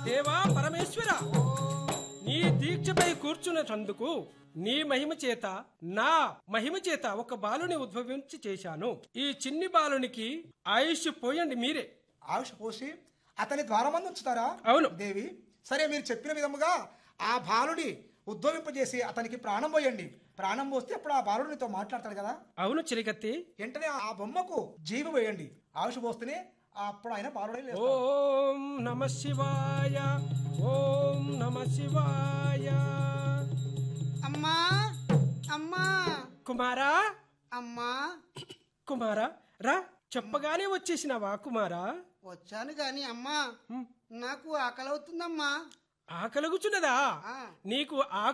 దేవా పరమేశ్వర నీ దీక్షపై కూర్చున్నటందుకు నీ మహిమ చేత నా మహిమ చేత ఒక బాలుని ఉద్భవించి చేశాను ఈ చిన్ని బాలునికి ఆయుష్ పోయండి మీరే ఆయుష పోసి అతని ద్వారమందు ఉంచుతారా అవును. దేవి సరే మీరు చెప్పిన విధముగా ఆ బాలుడి ఉద్భవింపజేసి అతనికి ప్రాణం పోయండి ప్రాణం పోస్తే అప్పుడు ఆ బాలుడు నీతో మాట్లాడతాడు కదా అవును చిరికత్తి వెంటనే ఆ బొమ్మకు జీవి వేయండి ఆయుష పోస్తేనే అప్పుడు ఆయన బాలుడే లేస్తాడు. ఓం నమ శివాయ ఓం నమ శివాయ అమ్మా అమ్మా కుమారా అమ్మా కుమారా రా చెప్పగానే వచ్చేసినావా కుమారా వచ్చాను గాని అమ్మా నాకు ఆకలి అవుతుందమ్మా ఆకలుగుచున్నదా ఆ. నీకు